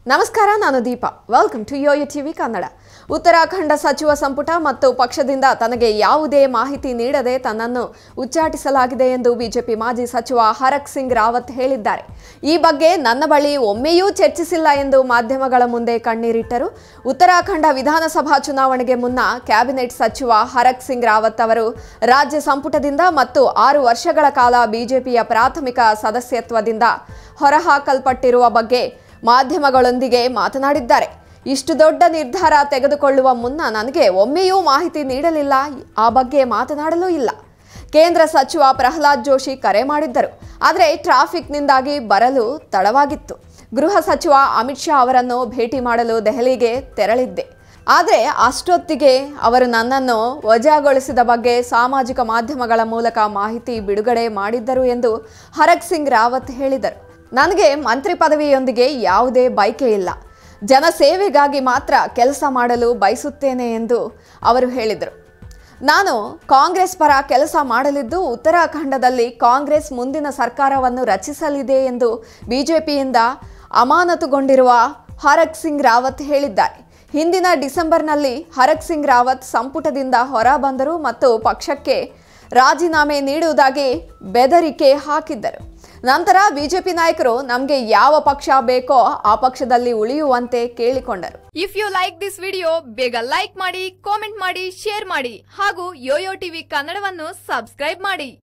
ನಮಸ್ಕಾರ ನಾನು Deepa welcome to Yoyo TV Kannada Uttarakhand ಸಚಿವ ಸಂಪುಟ ಮತ್ತು ಪಕ್ಷದಿಂದ ತನಗೆ ಯಾವುದೇ ಮಾಹಿತಿ ನೀಡದೆ ತನ್ನನ್ನು ಉಚ್ಚಾಟಿಸಲಾಗಿದೆ ಎಂದು ಬಿಜೆಪಿ ಮಾಜಿ ಸಚಿವ ಹರಕ್ ಸಿಂಗ್ ರಾವತ್ ಹೇಳಿದ್ದಾರೆ ಈ ಬಗ್ಗೆ ನನ್ನ ಬಳಿ ಒಮ್ಮೆಯೂ ಚರ್ಚಿಸಿಲ್ಲ ಎಂದು ಮಾಧ್ಯಮಗಳ ಮುಂದೆ ಕಣ್ಣೀರಿಟ್ಟರು ಉತ್ತರಾಖಂಡ ವಿಧಾನಸಭಾ ಚುನಾವಣೆಗೆ ಮುನ್ನ ಕ್ಯಾಬಿನೆಟ್ ಸಚಿವ ಹರಕ್ ಸಿಂಗ್ ರಾವತ್ ಅವರು ರಾಜ್ಯ ಸಂಪುಟದಿಂದ ಮತ್ತು ಆರು ವರ್ಷಗಳ ಕಾಲ ಬಿಜೆಪಿಯ ಪ್ರಾಥಮಿಕ ಸದಸ್ಯತ್ವದಿಂದ ಹೊರಹಾಕಲ್ಪಟ್ಟಿರುವ ಬಗ್ಗೆ ಮಾಧ್ಯಮಗಳೊಂದಿಗೆ ಮಾತನಾಡಿದ್ದಾರೆ ಇಷ್ಟು ದೊಡ್ಡ ನಿರ್ಧಾರ ತೆಗೆದುಕೊಳ್ಳುವ ಮುನ್ನ ನನಗೆ ಒಮ್ಮೆಯೂ ಮಾಹಿತಿ ನೀಡಲಿಲ್ಲ ಆ ಬಗ್ಗೆ ಮಾತನಾಡಲೂ ಇಲ್ಲ ಕೇಂದ್ರ ಸಚಿವ ಪ್ರಹ್ಲಾದ್ ಜೋಶಿ ಕರೆ ಮಾಡಿದ್ದರು ಆದರೆ ಟ್ರಾಫಿಕ್ನಿಂದಾಗಿ ಬರಲು ತಡವಾಗಿತ್ತು ಗೃಹ ಸಚಿವ ಅಮಿತ್ ಶಾ ಅವರನ್ನು ಭೇಟಿ ಮಾಡಲು ದೆಹಲಿಗೆ ತೆರಳಿದ್ದೆ ಆದರೆ ಅಷ್ಟೊತ್ತಿಗೆ ಅವರು ನನ್ನನ್ನು ವಜಾಗೊಳಿಸಿದ ಬಗ್ಗೆ ಸಾಮಾಜಿಕ ಮಾಧ್ಯಮಗಳ ಮೂಲಕ ಮಾಹಿತಿ ಬಿಡುಗಡೆ ಮಾಡಿದ್ದರು ಎಂದು ಹರಕ್ ಸಿಂಗ್ ರಾವತ್ ಹೇಳಿದರು ನನಗೆ ಮಂತ್ರಿ ಪದವಿಯೊಂದಿಗೆ ಯಾವುದೇ ಬಯಕೆ ಇಲ್ಲ ಜನಸೇವೆಗಾಗಿ ಮಾತ್ರ ಕೆಲಸ ಮಾಡಲು ಬಯಸುತ್ತೇನೆ ಎಂದು ಅವರು ಹೇಳಿದರು ನಾನು ಕಾಂಗ್ರೆಸ್ ಪರ ಕೆಲಸ ಮಾಡಲಿದ್ದು ಉತ್ತರಾಖಂಡದಲ್ಲಿ ಕಾಂಗ್ರೆಸ್ ಮುಂದಿನ ಸರ್ಕಾರವನ್ನು ರಚಿಸಲಿದೆ ಎಂದು ಬಿಜೆಪಿಯಿಂದ ಅಮಾನತುಗೊಂಡಿರುವ ಹರಕ್ ಸಿಂಗ್ ರಾವತ್ ಹೇಳಿದ್ದಾರೆ ಹಿಂದಿನ ಡಿಸೆಂಬರ್ನಲ್ಲಿ ಹರಕ್ ಸಿಂಗ್ ರಾವತ್ ಸಂಪುಟದಿಂದ ಹೊರಬಂದರು ಮತ್ತು ಪಕ್ಷಕ್ಕೆ ರಾಜೀನಾಮೆ ನೀಡುವುದಾಗಿ ಬೆದರಿಕೆ ಹಾಕಿದ್ದರು ನಂತರ ಬಿಜೆಪಿ ನಾಯಕರು ನಮಗೆ ಯಾವ ಪಕ್ಷ ಬೇಕೋ ಆ ಪಕ್ಷದಲ್ಲಿ ಉಳಿಯುವಂತೆ ಕೇಳಿಕೊಂಡರು if you like this video ಬೇಗ ಲೈಕ್ ಮಾಡಿ ಕಾಮೆಂಟ್ ಮಾಡಿ ಶೇರ್ ಮಾಡಿ ಹಾಗೂ ಯೋಯೋ ಟಿವಿ ಕನ್ನಡವನ್ನು ಸಬ್ಸ್ಕ್ರೈಬ್ ಮಾಡಿ